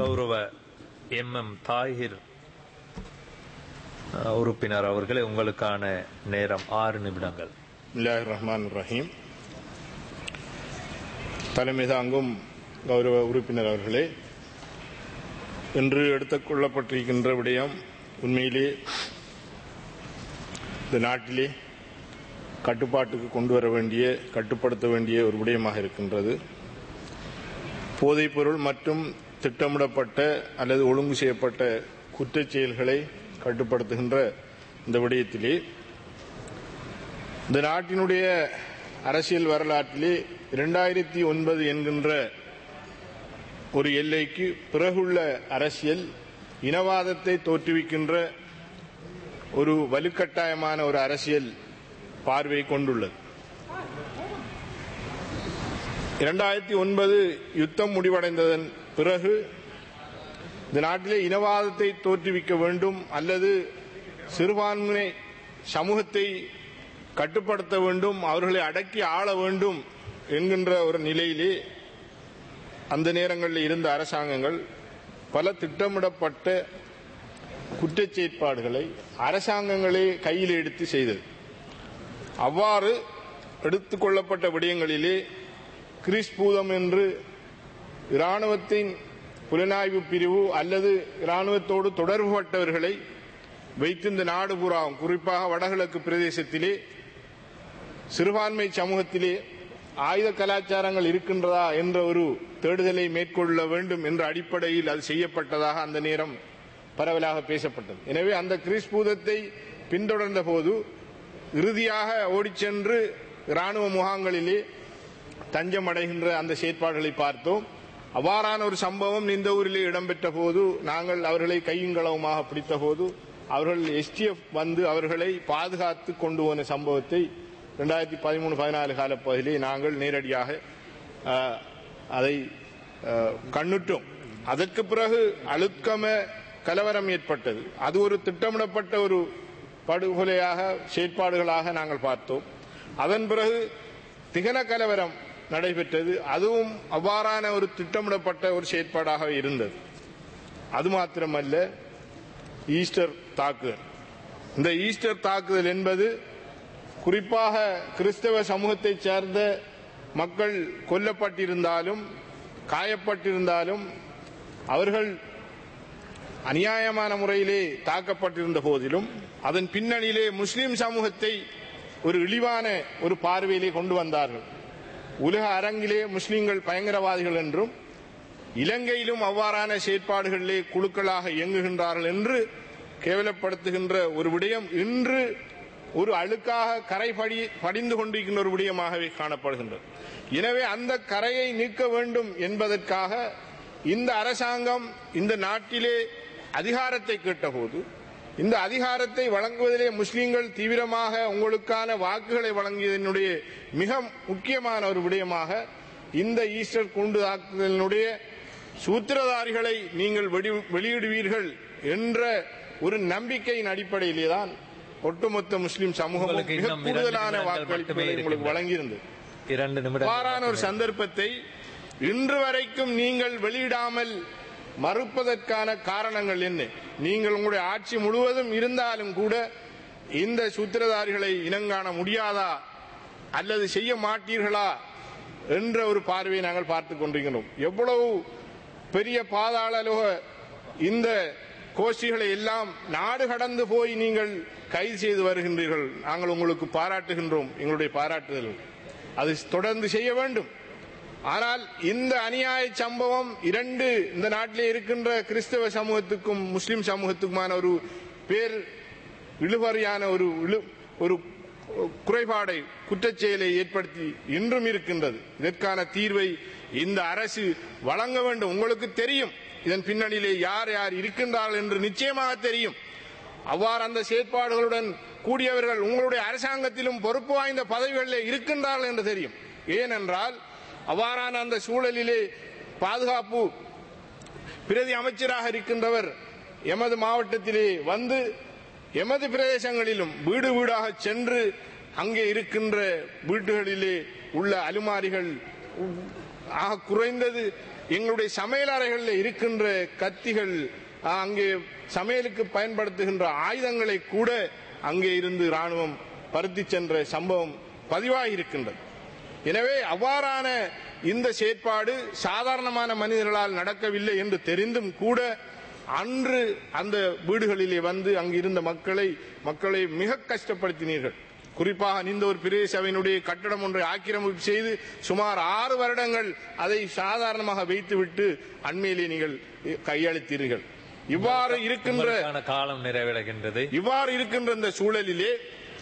கௌரவ M M Tahir அஹ், உறுப்பினர் அவர்களே உங்களுக்கான நேரம் ஆறு நிமிடங்கள் பிஸ்மில்லாஹிர் ரஹ்மான் ரஹீம் தலைமை தாங்கும் கௌரவ உறுப்பினர் அவர்களே இன்று எடுத்துக் கொள்ளப்பட்டிருக்கின்ற விடயம் உண்மையிலே இந்த நாட்டிலே கட்டுப்பாட்டுக்கு கொண்டு வர வேண்டிய கட்டுப்படுத்த வேண்டிய ஒரு விடயமாக இருக்கின்றது போதைப்பொருள் மற்றும் திட்டமிடப்பட்ட அல்லது ஒழுங்கு செய்யப்பட்ட குற்றச் செயல்களை கட்டுப்படுத்துகின்ற இந்த விடயத்திலே இந்த நாட்டினுடைய அரசியல் வரலாற்றிலே இரண்டாயிரத்தி ஒன்பது என்கின்ற ஒரு எல்லைக்கு பிறகுள்ள அரசியல் இனவாதத்தை தோற்றுவிக்கின்ற ஒரு வலுக்கட்டாயமான ஒரு அரசியல் பார்வை கொண்டுள்ளது இரண்டாயிரத்தி ஒன்பது யுத்தம் முடிவடைந்ததன் பிறகு இந்த நாட்டிலே இனவாதத்தை தோற்றுவிக்க வேண்டும் அல்லது சிறுபான்மை சமூகத்தை கட்டுப்படுத்த வேண்டும் அவர்களை அடக்கி ஆள வேண்டும் என்கின்ற ஒரு நிலையிலே அந்த நேரங்களில் இருந்த அரசாங்கங்கள் பல திட்டமிடப்பட்ட குற்றச் செயற்பாடுகளை அரசாங்கங்களே கையில் எடுத்து செய்தது அவ்வாறு எடுத்துக்கொள்ளப்பட்ட விடயங்களிலே கிறிஸ் பூதம் என்று இராணுவத்தின் புலனாய்வு பிரிவு அல்லது இராணுவத்தோடு தொடர்புபட்டவர்களை வைத்து இந்த நாடு புறாவும் குறிப்பாக வடகிழக்கு பிரதேசத்திலே சிறுபான்மை சமூகத்திலே ஆயுத கலாச்சாரங்கள் இருக்கின்றதா என்ற ஒரு தேடுதலை மேற்கொள்ள வேண்டும் என்ற அடிப்படையில் அது செய்யப்பட்டதாக அந்த நேரம் பரவலாக பேசப்பட்டது எனவே அந்த கிறிஸ் பூதத்தை பின்தொடர்ந்த போது இறுதியாக ஓடிச் சென்று இராணுவ முகாம்களிலே தஞ்சம் அடைகின்ற அந்த செயற்பாடுகளை பார்த்தோம் அவ்வாறான ஒரு சம்பவம் இந்த ஊரிலே இடம்பெற்ற போது நாங்கள் அவர்களை கையுங்களவுமாக பிடித்த போது அவர்கள் எஸ்டிஎஃப் வந்து அவர்களை பாதுகாத்து கொண்டு போன சம்பவத்தை இரண்டாயிரத்தி பதிமூணு பதினாலு காலப்பகுதியிலே நாங்கள் நேரடியாக அஹ், அதை அஹ், கண்ணுற்றோம் அதற்கு பிறகு அழுக்கம கலவரம் ஏற்பட்டது அது ஒரு திட்டமிடப்பட்ட ஒரு படுகொலையாக செயற்பாடுகளாக நாங்கள் பார்த்தோம் அதன் பிறகு திகன கலவரம் நடைபெற்றது அதுவும் அவ்வாறான ஒரு திட்டமிடப்பட்ட ஒரு செயற்பாடாக இருந்தது அது மாத்திரமல்ல ஈஸ்டர் தாக்குதல் இந்த ஈஸ்டர் தாக்குதல் என்பது குறிப்பாக கிறிஸ்தவ சமூகத்தைச் சேர்ந்த மக்கள் கொல்லப்பட்டிருந்தாலும் காயப்பட்டிருந்தாலும் அவர்கள் அநியாயமான முறையிலே தாக்கப்பட்டிருந்த போதிலும் அதன் பின்னணியிலே முஸ்லிம் சமூகத்தை ஒரு இழிவான ஒரு பார்வையிலே கொண்டு வந்தார்கள் உலக அரங்கிலே முஸ்லிம்கள் பயங்கரவாதிகள் என்றும் இலங்கையிலும் அவ்வாறான செயற்பாடுகளிலே குழுக்களாக இயங்குகின்றார்கள் என்று கேவலப்படுத்துகின்ற ஒரு விடயம் இன்று ஒரு அழுக்காக கரை படி படிந்து கொண்டிருக்கின்ற ஒரு விடயமாகவே காணப்படுகின்றது எனவே அந்த கரையை நீக்க வேண்டும் என்பதற்காக இந்த அரசாங்கம் இந்த நாட்டிலே அதிகாரத்தை கேட்டபோது இந்த அதிகாரத்தை வழங்குவதிலே முஸ்லிம்கள் தீவிரமாக உங்களுக்கான வாக்குகளை வழங்கியதனுடைய மிக முக்கியமான ஒரு விடயமாக இந்த ஈஸ்டர் குண்டு தாக்குதலினுடைய சூத்திரதாரிகளை நீங்கள் வெடி- வெளியிடுவீர்கள் என்ற ஒரு நம்பிக்கையின் அடிப்படையிலே தான் ஒட்டுமொத்த முஸ்லிம் சமூகமும் உங்களுக்கு மிக இன்னும் இரண்டு கூடுதலான நிமிடங்கள் வாக்களிப்புகளை மட்டுமே உங்களுக்கு இருக்கின்றன. வழங்கியிருந்தது இரண்டு நிமிடம் அவ்வாறான ஒரு சந்தர்ப்பத்தை இன்று வரைக்கும் நீங்கள் வெளியிடாமல் மறுப்பதற்கான காரணங்கள் என்ன நீங்கள் உங்களுடைய ஆட்சி முழுவதும் இருந்தாலும் கூட இந்த சூத்திரதாரிகளை இனங்காண முடியாதா அல்லது செய்ய மாட்டீர்களா என்ற ஒரு பார்வையை நாங்கள் பார்த்துக் கொண்டிருக்கிறோம் எவ்வளவு பெரிய பாதாளலோக இந்த கோஷ்டிகளை எல்லாம் நாடு கடந்து போய் நீங்கள் கைது செய்து வருகின்றீர்கள் நாங்கள் உங்களுக்கு பாராட்டுகின்றோம் எங்களுடைய பாராட்டுதல் அது தொடர்ந்து செய்ய வேண்டும் ஆனால் இந்த அநியாய சம்பவம் இரண்டு இந்த நாட்டிலே இருக்கின்ற கிறிஸ்தவ சமூகத்துக்கும் முஸ்லிம் சமூகத்துக்குமான ஒரு பேர் இழுபறியான ஒரு இழு- ஒரு குறைபாடை குற்றச் செயலை ஏற்படுத்தி இன்றும் இருக்கின்றது இதற்கான தீர்வை இந்த அரசு வழங்க வேண்டும் உங்களுக்கு தெரியும் இதன் பின்னணியிலே யார் யார் இருக்கின்றார்கள் என்று நிச்சயமாக தெரியும் அவ்வாறு அந்த செயற்பாடுகளுடன் கூடியவர்கள் உங்களுடைய அரசாங்கத்திலும் பொறுப்பு வாய்ந்த பதவிகளிலே இருக்கின்றார்கள் என்று தெரியும் ஏனென்றால் அவ்வாறான அந்த சூழலிலே பாதுகாப்பு பிரதி அமைச்சராக இருக்கின்றவர் எமது மாவட்டத்திலே வந்து எமது பிரதேசங்களிலும் வீடு வீடாக சென்று அங்கே இருக்கின்ற வீடுகளிலே உள்ள அலுமாரிகள் ஆக குறைந்தது எங்களுடைய சமையல் அறைகளில் இருக்கின்ற கத்திகள் ஆ, அங்கே சமையலுக்கு பயன்படுத்துகின்ற ஆயுதங்களை கூட அங்கே இருந்து ராணுவம் பருத்தி சென்ற சம்பவம் பதிவாகி இருக்கின்றது எனவே அவ்வாறான இந்த செயற்பாடு சாதாரணமான மனிதர்களால் நடக்கவில்லை என்று தெரிந்தும் கூட அன்று அந்த வீடுகளிலே வந்து அங்கு இருந்த மக்களை மக்களை மிக கஷ்டப்படுத்தினீர்கள் குறிப்பாக இந்த ஒரு பிரதேச சபையினுடைய கட்டடம் ஒன்றை ஆக்கிரமிப்பு செய்து சுமார் ஆறு வருடங்கள் அதை சாதாரணமாக வைத்துவிட்டு அண்மையிலே நீங்கள் கையளித்தீர்கள் இவ்வாறு இருக்கின்ற உங்களுக்கான காலம் நிறைவடைகின்றது இவ்வாறு இருக்கின்ற இந்த சூழலிலே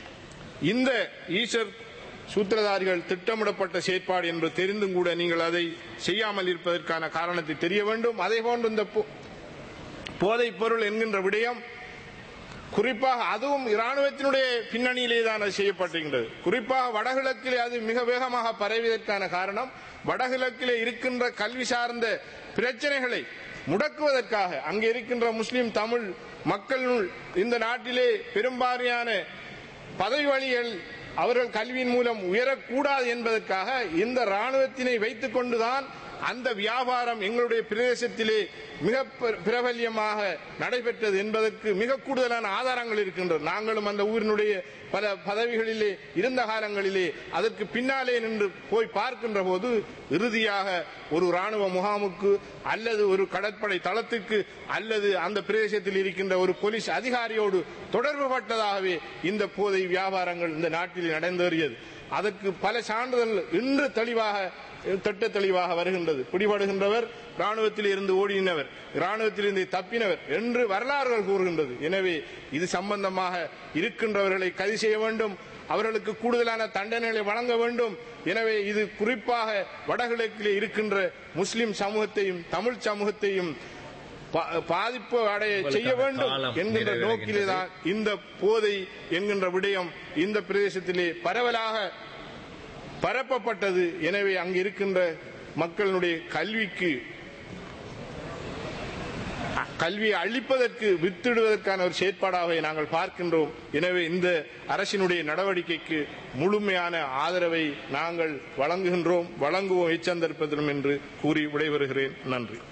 இந்த ஈஸ்வர் சூத்திரதாரிகள் திட்டமிடப்பட்ட செயற்பாடு என்று தெரிந்தும் கூட நீங்கள் அதை செய்யாமல் இருப்பதற்கான காரணத்தை தெரிய வேண்டும் அதே போன்று இந்த போ- போதைப் பொருள் என்கின்ற விடயம் குறிப்பாக அதுவும் இராணுவத்தினுடைய பின்னணியிலே தான் அது செய்யப்பட்டிருக்கின்றது குறிப்பாக வடகிழக்கிலே அது மிக வேகமாக பரவியதற்கான காரணம் வடகிழக்கிலே இருக்கின்ற கல்வி சார்ந்த பிரச்சனைகளை முடக்குவதற்காக அங்கே இருக்கின்ற முஸ்லிம் தமிழ் மக்களுள் இந்த நாட்டிலே பெரும்பாலான பதவி வழிகள் அவர்கள் கல்வியின் மூலம் உயரக்கூடாது என்பதற்காக இந்த ராணுவத்தினை வைத்துக் கொண்டுதான் அந்த வியாபாரம் எங்களுடைய பிரதேசத்திலே மிக பிர- பிரபல்யமாக நடைபெற்றது என்பதற்கு மிக கூடுதலான ஆதாரங்கள் இருக்கின்றன நாங்களும் அந்த ஊரினுடைய பல பதவிகளிலே இருந்த காலங்களிலே அதற்கு பின்னாலே நின்று போய் பார்க்கின்ற போது இறுதியாக ஒரு ராணுவ முகாமுக்கு அல்லது ஒரு கடற்படை தளத்துக்கு அல்லது அந்த பிரதேசத்தில் இருக்கின்ற ஒரு போலீஸ் அதிகாரியோடு தொடர்பு பட்டதாகவே இந்த போதை வியாபாரங்கள் இந்த நாட்டில் நடந்தேறியது அதற்கு பல சான்றிதழ் இன்று தெளிவாக திட்ட தெளிவாக வருகின்றது பிடிபடுகின்றவர் ராணுவத்தில் இருந்து ஓடினவர் ராணுவத்தில் இருந்து தப்பினவர் என்று வரலாறுகள் கூறுகின்றது எனவே இது சம்பந்தமாக இருக்கின்றவர்களை கைது செய்ய வேண்டும் அவர்களுக்கு கூடுதலான தண்டனைகளை வழங்க வேண்டும் எனவே இது குறிப்பாக வடகிழக்கிலே இருக்கின்ற முஸ்லிம் சமூகத்தையும் தமிழ் சமூகத்தையும் பா- பாதிப்பு அடைய செய்ய வேண்டும் காலம் என்கின்ற நிறைவடைகின்றது. நோக்கிலே தான் இந்த போதை என்கின்ற விடயம் இந்த பிரதேசத்திலே பரவலாக பரப்பப்பட்டது எனவே அங்கு இருக்கின்ற மக்களுடைய கல்விக்கு அ- கல்வியை அழிப்பதற்கு வித்திடுவதற்கான ஒரு செயற்பாடாக நாங்கள் பார்க்கின்றோம் எனவே இந்த அரசினுடைய நடவடிக்கைக்கு முழுமையான ஆதரவை நாங்கள் வழங்குகின்றோம் வழங்குவோம் எச்சந்தர்ப்பதிலும் என்று கூறி விடைபெறுகிறேன் நன்றி